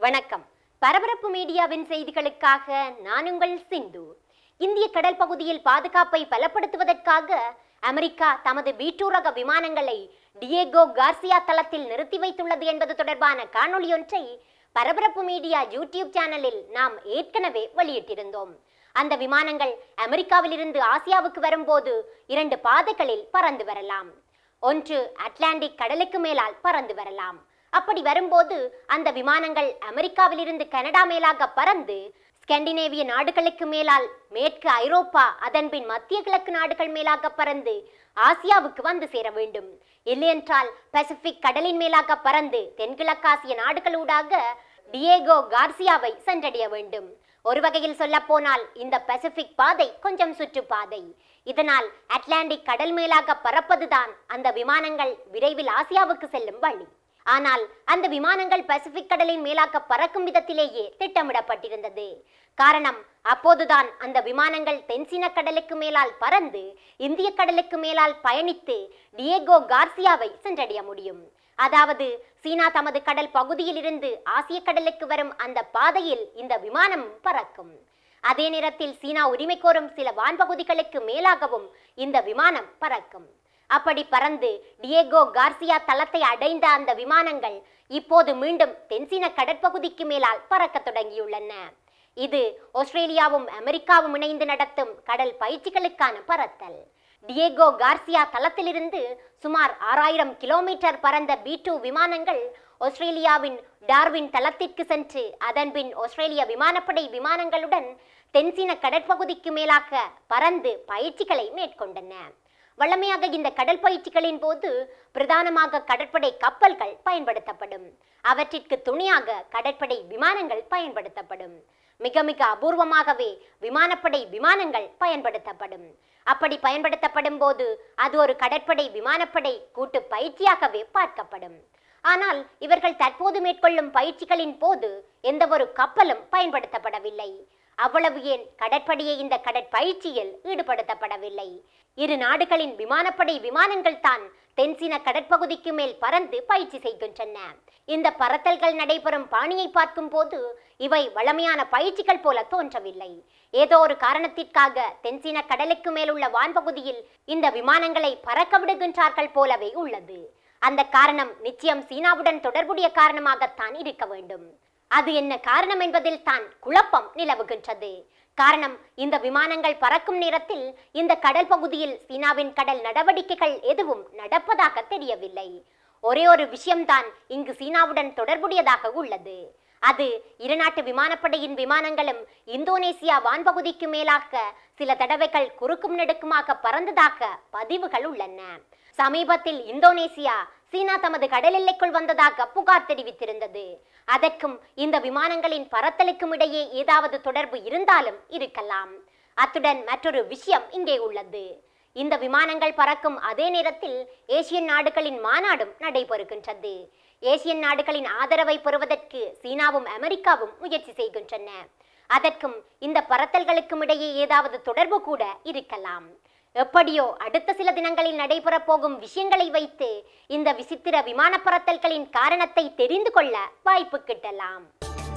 வணக்கம் பரபரப்பு மீடியாவின் செய்திகளுக்காக நான் உங்கள் சிந்து இந்திய கடல் பகுதியில் பாதுகாப்பை பலப்படுத்துவதற்காக அமெரிக்கா தமது பீட்டூ ரக விமானங்களை டியேகோ கார்சியா தளத்தில் நிறுத்தி வைத்துள்ளது என்பது தொடர்பான காணொளியொன்றை பரபரப்பு மீடியா யூடியூப் சேனலில் நாம் ஏற்கனவே வெளியிட்டிருந்தோம் அந்த விமானங்கள் அமெரிக்காவிலிருந்து ஆசியாவுக்கு வரும்போது இரண்டு பாதைகளில் பறந்து வரலாம் ஒன்று அட்லாண்டிக் கடலுக்கு மேலால் பறந்து வரலாம் அப்படி வரும்போது அந்த விமானங்கள் அமெரிக்காவிலிருந்து கனடா மேலாக பறந்து ஸ்கண்டினேவிய நாடுகளுக்கு மேலால் மேற்கு ஐரோப்பா அதன்பின் மத்திய கிழக்கு நாடுகள் மேலாக பறந்து ஆசியாவுக்கு வந்து சேர வேண்டும் இல்லையென்றால் பசிபிக் கடலின் மேலாக பறந்து தென்கிழக்காசிய நாடுகளூடாக டியேகோ கார்சியாவை சென்றடைய வேண்டும் ஒரு வகையில் சொல்ல போனால் இந்த பசிபிக் பாதை கொஞ்சம் சுற்றுப்பாதை இதனால் அட்லாண்டிக் கடல் மேலாக பறப்பதுதான் அந்த விமானங்கள் விரைவில் ஆசியாவுக்கு செல்லும் வழி ஆனால் அந்த விமானங்கள் பசிபிக் கடலின் மேலாக பறக்கும் விதத்திலேயே திட்டமிடப்பட்டிருந்தது காரணம் அப்போதுதான் அந்த விமானங்கள் தென்சீன கடலுக்கு மேலால் பறந்து இந்திய கடலுக்கு மேலால் பயணித்து டியேகோ கார்சியாவை சென்றடைய முடியும் அதாவது சீனா தமது கடல் பகுதியிலிருந்து ஆசிய கடலுக்கு வரும் அந்த பாதையில் இந்த விமானம் பறக்கும் அதே நேரத்தில் சீனா உரிமை கோரும் சில வான்பகுதிகளுக்கு மேலாகவும் இந்த விமானம் பறக்கும் அப்படி பறந்து டியேகோ கார்சியா தளத்தை அடைந்த அந்த விமானங்கள் இப்போது மீண்டும் தென்சீன கடற்பகுதிக்கு மேலால் பறக்க தொடங்கியுள்ளன இது ஆஸ்திரேலியாவும் அமெரிக்காவும் இணைந்து நடத்தும் கடல் பயிற்சிகளுக்கான பறத்தல் டியேகோ கார்சியா தளத்திலிருந்து சுமார் ஆறாயிரம் கிலோமீட்டர் பறந்த பி டூ விமானங்கள் ஆஸ்திரேலியாவின் டார்வின் தளத்திற்கு சென்று அதன்பின் ஆஸ்திரேலிய விமானப்படை விமானங்களுடன் தென்சீன கடற்பகுதிக்கு மேலாக பறந்து பயிற்சிகளை மேற்கொண்டன வழமையாக இந்த கடல் பயிற்சிகளின் போது பிரதானமாக கடற்படை கப்பல்கள் பயன்படுத்தப்படும் அவற்றிற்கு துணையாக கடற்படை விமானங்கள் பயன்படுத்தப்படும் மிக மிக அபூர்வமாகவே விமானப்படை விமானங்கள் பயன்படுத்தப்படும் அப்படி பயன்படுத்தப்படும் போது அது ஒரு கடற்படை விமானப்படை கூட்டு பயிற்சியாகவே பார்க்கப்படும் ஆனால் இவர்கள் தற்போது மேற்கொள்ளும் பயிற்சிகளின் போது எந்த ஒரு கப்பலும் பயன்படுத்தப்படவில்லை அவ்வளவு ஏன் கடற்படையை இந்த கடற்பயிற்சியில் ஈடுபடுத்தப்படவில்லை இரு நாடுகளின் விமானப்படை விமானங்கள் தான் தென்சீன கடற்பகுதிக்கு மேல் பறந்து பயிற்சி செய்கின்றன இந்த பறத்தல்கள் நடைபெறும் பாணியை பார்க்கும் போது இவை வளமையான பயிற்சிகள் போல தோன்றவில்லை ஏதோ ஒரு காரணத்திற்காக தென்சீன கடலுக்கு மேலுள்ள வான்பகுதியில் இந்த விமானங்களை பறக்க விடுகின்றார்கள் போலவே உள்ளது அந்த காரணம் நிச்சயம் சீனாவுடன் தொடர்புடைய காரணமாகத்தான் இருக்க வேண்டும் அது என்ன காரணம் என்பதில் தான் குழப்பம் நிலவுகின்றது காரணம் இந்த விமானங்கள் பறக்கும் நேரத்தில் இந்த கடல் பகுதியில் சீனாவின் கடல் நடவடிக்கைகள் எதுவும் நடப்பதாக தெரியவில்லை ஒரே ஒரு விஷயம்தான் இங்கு சீனாவுடன் தொடர்புடையதாக உள்ளது அது இருநாட்டு விமானப்படையின் விமானங்களும் இந்தோனேசியா வான்பகுதிக்கு மேலாக சில தடவைகள் குறுக்கும் நெடுக்குமாக பறந்ததாக பதிவுகள் உள்ளன சமீபத்தில் இந்தோனேசியா சீனா தமது கடல் எல்லைக்குள் வந்ததாக புகார் தெரிவித்திருந்தது அதற்கும் இந்த விமானங்களின் பறத்தலுக்கும் இடையே ஏதாவது தொடர்பு இருந்தாலும் இருக்கலாம் அத்துடன் மற்றொரு விஷயம் இங்கே உள்ளது இந்த விமானங்கள் பறக்கும் அதே நேரத்தில் ஏசியன் நாடுகளின் மாநாடும் நடைபெறுகின்றது ஏசியன் நாடுகளின் ஆதரவை பெறுவதற்கு சீனாவும் அமெரிக்காவும் முயற்சி செய்கின்றன அதற்கும் இந்த பறத்தல்களுக்கும் இடையே ஏதாவது தொடர்பு கூட இருக்கலாம் எப்படியோ அடுத்த சில தினங்களில் நடைபெறப் போகும் விஷயங்களை வைத்து இந்த விசித்திர விமான பறத்தல்களின் காரணத்தை தெரிந்து கொள்ள வாய்ப்பு கிட்டலாம்